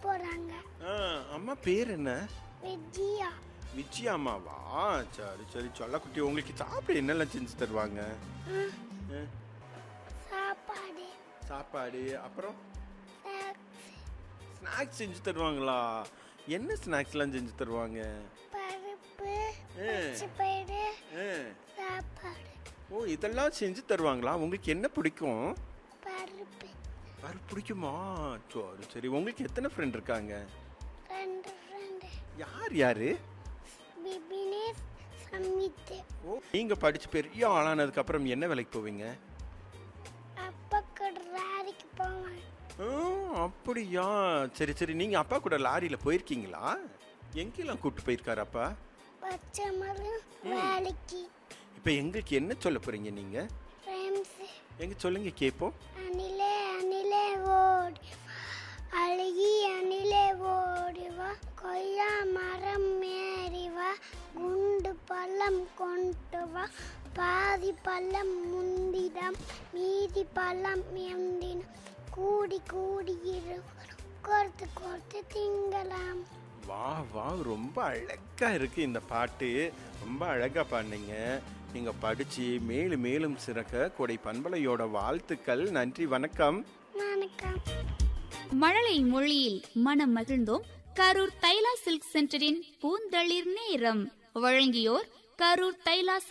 போறாங்க ஆ, அம்மா பேர் என்ன விஜயா விஜயா அம்மாவா சரி சரி சொல்லக்குட்டி உங்களுக்கு சாப்பிட என்னெல்லாம் செஞ்சு தருவாங்க ஆ, ஆ, சாப்பாடு சாப்பாடு அப்புறம் snacks, ஸ்நாக்ஸ் செஞ்சு தருவாங்களா என்ன ஸ்நாக்ஸ்லாம் செஞ்சு தருவாங்க பருப்பு ஆ. பச்சைப்பயிறு ஆ, சாப்பாடு ஓ இதெல்லாம் செஞ்சு தருவாங்களா உங்களுக்கு என்ன பிடிக்கும் பருப்பு அது பிடிக்குமா சரி சரி உங்களுக்கு எத்தனை ஃப்ரெண்ட் இருக்காங்க ரெண்டு ஃப்ரெண்டு யார் யாரு பிபினேஷ் சமித்து ஓ நீங்க படிச்சு பெரிய ஆளானதுக்கு அப்புறம் என்ன வேலைக்கு போவீங்க அப்பாக்கு ராரிக்கு போவேன் ஆ, அப்படியா சரி சரி நீங்க அப்பா கூட லாரியில போயிருக்கீங்களா எங்கெல்லாம் கூட்டு போயிருக்காரு அப்பா பச்சை மரம் வேலைக்கு இப்போ எங்களுக்கு என்ன சொல்ல போறீங்க நீங்க ஃப்ரெண்ட்ஸு எங்க சொல்லுங்க கேட்போம் அணிலே அணிலே ஓடி வா அழகி அணிலே ஓடி வா கொய்யா மரம் ஏறி வா குண்டு பழம் கொண்டு வா பாதி பழம் முந்திடம் மீதி பழம் எந்தினம் கூடி கூடி இருவரும் கோர்த்து கோர்த்து திங்கலாம் வா வா ரொம்ப அழகா இருக்கு இந்த பாட்டு ரொம்ப அழகா பாடினீங்க நீங்க படிச்சு மேலும் மேலும் சிறக்க கொடை பண்பலையோட வாழ்த்துக்கள் நன்றி வணக்கம் வணக்கம் மழலை மொழியில் மனம் மகிழ்ந்தோம் கரூர் தைலா சில்க் சென்டரின் பூந்தளிர் நேரம் வழங்கியோர் கரூர் தைலா